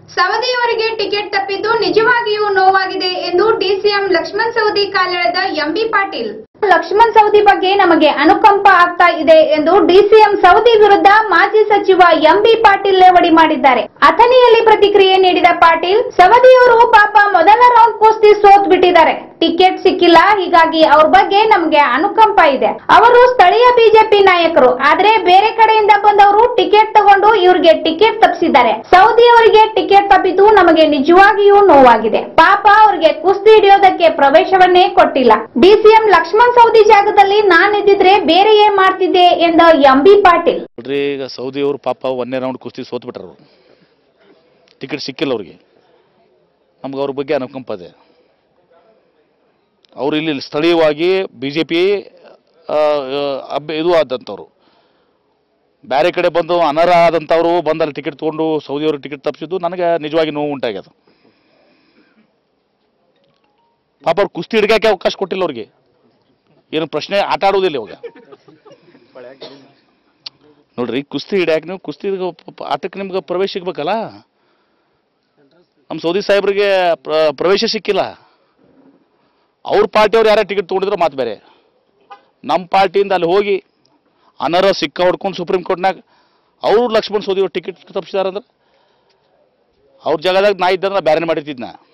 ಸವದಿಯವರಿಗೆ ticket ತಪ್ಪಿದ್ದು ನಿಜವಾಗಿಯೂ ನೋವಾಗಿದೆ ಎಂದು ಡಿಸಿಎಂ ಲಕ್ಷ್ಮಣ್ ಸವದಿ ಕಾಲೆಳೆದ ಎಂಬಿ ಪಾಟೀಲ್ ಲಕ್ಷ್ಮಣ್ ಸವದಿ ಬಗ್ಗೆ ನಮಗೆ ಅನುಕಂಪ ಆಗ್ತಾ ಇದೆ ಎಂದು ಡಿಸಿಎಂ ಸವದಿ ವಿರುದ್ಧ ಮಾಜಿ ಸಚಿವ ಎಂಬಿ ಪಾಟೀಲ್ ಲೇವಡಿ ಮಾಡಿದ್ದಾರೆ ಅಥಣಿಯಲ್ಲಿ ಪ್ರತಿಕ್ರಿಯೆ ನೀಡಿದ ಪಾಟೀಲ್ ಸವದಿಯವರು ಪಾಪ ಮೊದಲ ರೌಂಡ್ ಕುಸ್ತಿ ಸೋತ್ ಬಿಟ್ಟಿದ್ದಾರೆ ಟಿಕೆಟ್ ಸಿಕ್ಕಿಲ್ಲ ಹೀಗಾಗಿ ಅವ್ರ ಬಗ್ಗೆ ನಮಗೆ ಅನುಕಂಪ ಇದೆ ಅವರು ಸ್ಥಳೀಯ ಬಿಜೆಪಿ ನಾಯಕರು ಆದ್ರೆ ಬೇರೆ ಕಡೆಯಿಂದ ಬಂದವರು ಟಿಕೆಟ್ ತಗೊಂಡು ಇವ್ರಿಗೆ ಟಿಕೆಟ್ ತಪ್ಪಿಸಿದ್ದಾರೆ ಸೌದಿ ಅವರಿಗೆ ಟಿಕೆಟ್ ತಪ್ಪಿದ್ದು ನಮಗೆ ನಿಜವಾಗಿಯೂ ನೋವಾಗಿದೆ ಪಾಪ ಅವ್ರಿಗೆ ಕುಸ್ತಿ ಹಿಡಿಯೋದಕ್ಕೆ ಪ್ರವೇಶವನ್ನೇ ಕೊಟ್ಟಿಲ್ಲ ಡಿಸಿಎಂ ಲಕ್ಷ್ಮಣ್ ಸೌದಿ ಜಾಗದಲ್ಲಿ ನಾನಿದ್ದಿದ್ರೆ ಬೇರೆ ಏನ್ ಮಾಡ್ತಿದ್ದೆ ಎಂದ ಎಂಬಿ ಪಾಟೀಲ್ ನೋಡ್ರಿ ಈಗ ಸೌದಿಯವರು ಪಾಪ ಒಂದನೇ ರೌಂಡ್ ಕುಸ್ತಿ ಸೋತ್ಬಿಟ್ರು ಅವರು ಟಿಕೆಟ್ ಸಿಕ್ಕಿಲ್ಲ ಅವ್ರಿಗೆ ನಮ್ಗೆ ಅವ್ರ ಬಗ್ಗೆ ಅನುಕಂಪ ಇದೆ ಅವರು ಇಲ್ಲಿ ಸ್ಥಳೀಯವಾಗಿ ಬಿ ಜೆ ಪಿ ಅಭ್ಯ ಇದು ಆದಂಥವ್ರು ಬೇರೆ ಕಡೆ ಬಂದು ಅನರ್ಹ ಆದಂಥವ್ರು ಬಂದಲ್ಲಿ ಟಿಕೆಟ್ ತೊಗೊಂಡು ಸೌದಿಯವ್ರಿಗೆ ಟಿಕೆಟ್ ತಪ್ಪಿಸಿದ್ದು ನನಗೆ ನಿಜವಾಗಿ ನೋವು ಉಂಟಾಗ್ಯದ ಪಾಪ ಅವ್ರು ಕುಸ್ತಿ ಹಿಡ್ಕಕ್ಕೆ ಅವಕಾಶ ಕೊಟ್ಟಿಲ್ಲ ಅವ್ರಿಗೆ ಏನು ಪ್ರಶ್ನೆ ಆಟ ಆಡೋದಿಲ್ಲ ಇವಾಗ ನೋಡ್ರಿ ಕುಸ್ತಿ ಹಿಡ್ಯಾಕ ನೀವು ಕುಸ್ತಿ ಆಟಕ್ಕೆ ನಿಮ್ಗೆ ಪ್ರವೇಶ ಸಿಗ್ಬೇಕಲ್ಲ ನಮ್ಮ ಸೌದಿ ಸಾಹೇಬ್ರಿಗೆ ಪ್ರ- ಪ್ರವೇಶ ಸಿಕ್ಕಿಲ್ಲ ಅವ್ರ ಪಾರ್ಟಿಯವ್ರು ಯಾರ ಟಿಕೆಟ್ ತೊಗೊಂಡಿದ್ರು ಮಾತು ಬೇರೆ ನಮ್ಮ ಪಾರ್ಟಿಯಿಂದ ಅಲ್ಲಿ ಹೋಗಿ ಅನರ್ಹ ಸಿಕ್ಕ ಹೊಡ್ಕೊಂಡು ಸುಪ್ರೀಂ ಕೋರ್ಟ್ನಾಗ ಅವರು ಲಕ್ಷ್ಮಣ್ ಸೋದಿ ಟಿಕೆಟ್ ತಪ್ಪಿಸಿದಾರಂದ್ರೆ ಅವ್ರ ಜಾಗದಾಗ ನಾ ಇದ್ದಂದ್ರೆ ಬೇರೆ ಮಾಡಿರ್ತಿದ್ನ